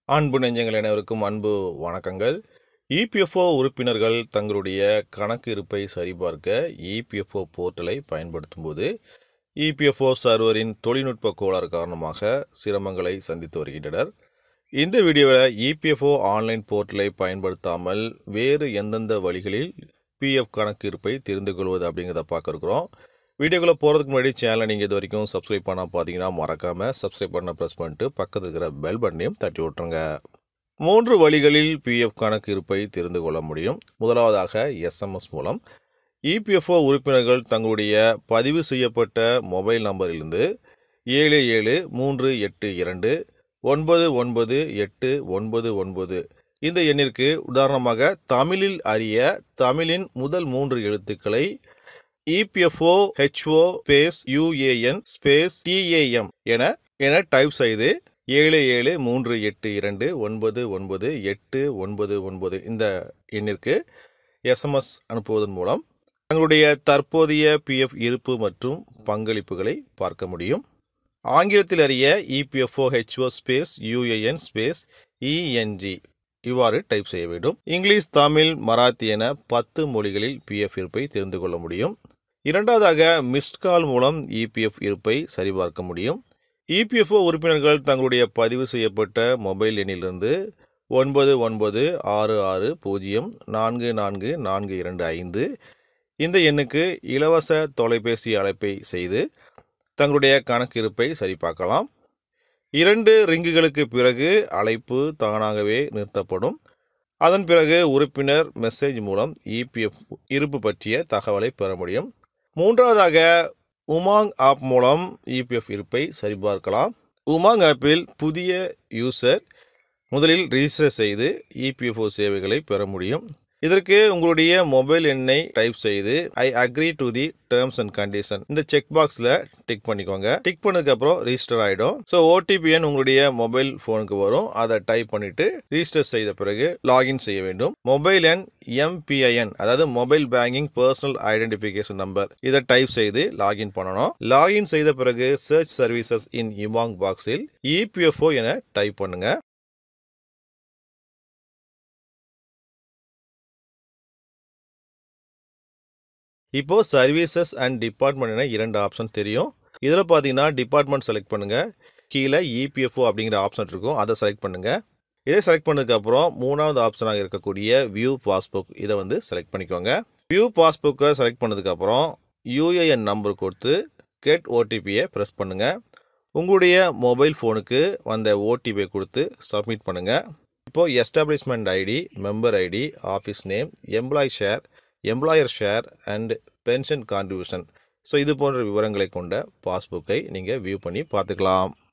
அன்பு நெஞ்சங்கள் அனைவருக்கும் அன்பு வணக்கங்கள் இபிஎஃப்ஓ உறுப்பினர்கள் தங்களுடைய கணக்கு இருப்பை சரிபார்க்க இபிஎஃப்ஓ போர்ட்டலை பயன்படுத்தும் போது இபிஎஃப்ஓ சர்வரின் தொழில்நுட்ப கோளாறு காரணமாக சிரமங்களை சந்தித்து வருகின்றனர் இந்த வீடியோவில் இபிஎஃப்ஓ ஆன்லைன் போர்ட்டலை பயன்படுத்தாமல் வேறு எந்தெந்த வழிகளில் பிஎஃப் கணக்கு இருப்பை தெரிந்து கொள்வது அப்படிங்கிறத பார்க்க இருக்கிறோம் வீடியோக்குள்ளே போகிறதுக்கு முன்னாடி சேனலை நீங்கள் இது வரைக்கும் சப்ஸ்கிரைப் பண்ணால் பார்த்தீங்கன்னா மறக்காமல் சப்ஸ்கிரைப் பண்ண ப்ரெஸ் பண்ணிட்டு பக்கத்தில் இருக்கிற பெல் பட்டனையும் தட்டி விட்டுருங்க மூன்று வழிகளில் பிஎஃப் கணக்கு இருப்பை தெரிந்து கொள்ள முடியும் முதலாவதாக எஸ்எம்எஸ் மூலம் இபிஎஃப்ஓ உறுப்பினர்கள் தங்களுடைய பதிவு செய்யப்பட்ட மொபைல் நம்பரிலிருந்து ஏழு ஏழு மூன்று எட்டு இரண்டு ஒன்பது ஒன்பது எட்டு ஒன்பது ஒன்பது இந்த எண்ணிற்கு உதாரணமாக தமிழில் அறிய தமிழின் முதல் மூன்று எழுத்துக்களை EPFO HO space UAN space TAM என என டைப் செய்து ஏழு ஏழு மூன்று எட்டு இரண்டு ஒன்பது ஒன்பது எட்டு ஒன்பது ஒன்பது இந்த எண்ணிற்கு எஸ்எம்எஸ் அனுப்புவதன் மூலம் தங்களுடைய தற்போதைய பிஎஃப் இருப்பு மற்றும் பங்களிப்புகளை பார்க்க முடியும் ஆங்கிலத்தில் அறிய EPFO HO space UAN space ENG இவ்வாறு டைப் செய்ய வேண்டும் இங்கிலீஷ் தமிழ் மராத்தி என பத்து மொழிகளில் பிஎஃப் இருப்பை தெரிந்து கொள்ள முடியும் இரண்டாவதாக மிஸ்ட் கால் மூலம் இபிஎஃப் இருப்பை சரிபார்க்க முடியும் இபிஎஃப்ஓ உறுப்பினர்கள் தங்களுடைய பதிவு செய்யப்பட்ட மொபைல் எண்ணிலிருந்து ஒன்பது ஒன்பது ஆறு ஆறு பூஜ்ஜியம் நான்கு நான்கு நான்கு இரண்டு ஐந்து இந்த எண்ணுக்கு இலவச தொலைபேசி அழைப்பை செய்து தங்களுடைய கணக்கு இருப்பை சரிபார்க்கலாம் இரண்டு ரிங்குகளுக்கு பிறகு அழைப்பு தானாகவே நிறுத்தப்படும் அதன் பிறகு உறுப்பினர் மெசேஜ் மூலம் இபிஎஃப் இருப்பு பற்றிய தகவலை பெற முடியும் மூன்றாவதாக உமாங் ஆப் மூலம் இபிஎஃப் இருப்பை சரிபார்க்கலாம் உமாங் ஆப்பில் புதிய யூசர் முதலில் ரிஜிஸ்டர் செய்து இபிஎஃப்ஓ சேவைகளை பெற முடியும் இதற்கு உங்களுடைய மொபைல் எண்ணை டைப் செய்து I agree to the terms and condition இந்த செக் பாக்ஸில் டிக் பண்ணிக்கோங்க டிக் பண்ணதுக்கப்புறம் ரிஜிஸ்டர் ஆகிடும் ஸோ ஓடிபி எண் உங்களுடைய மொபைல் ஃபோனுக்கு வரும் அதை டைப் பண்ணிட்டு ரிஜிஸ்டர் செய்த பிறகு லாகின் செய்ய வேண்டும் மொபைல் எண் எம்பிஐஎன் அதாவது mobile banking personal identification number இதை டைப் செய்து லாகின் பண்ணணும் லாகின் செய்த பிறகு சர்ச் சர்வீசஸ் இன் இமாங் பாக்ஸில் இபிஎஃப்ஓ என டைப் பண்ணுங்க இப்போ சர்வீசஸ் அண்ட் டிபார்ட்மெண்ட் என இரண்டு ஆப்ஷன் தெரியும் இதில் பார்த்தீங்கன்னா டிபார்ட்மெண்ட் செலக்ட் பண்ணுங்கள் கீழே இபிஎஃப்ஓ அப்படிங்கிற ஆப்ஷன் இருக்கும் அதை செலக்ட் பண்ணுங்கள் இதை செலக்ட் பண்ணதுக்கப்புறம் மூணாவது ஆப்ஷனாக இருக்கக்கூடிய வியூ பாஸ்புக் இதை வந்து செலக்ட் பண்ணிக்கோங்க வியூ பாஸ்புக்கை செலக்ட் பண்ணதுக்கப்புறம் யூஏஎன் நம்பர் கொடுத்து கெட் ஓடிபியை ப்ரெஸ் பண்ணுங்கள் உங்களுடைய மொபைல் ஃபோனுக்கு வந்த ஓடிபியை கொடுத்து சப்மிட் பண்ணுங்கள் இப்போது establishment ID member ID office name employee share employer share and pension contribution so இது போன்ற விவரங்களை கொண்ட பாஸ்புக்கை நீங்கள் வியூ பண்ணி பார்த்துக்கலாம்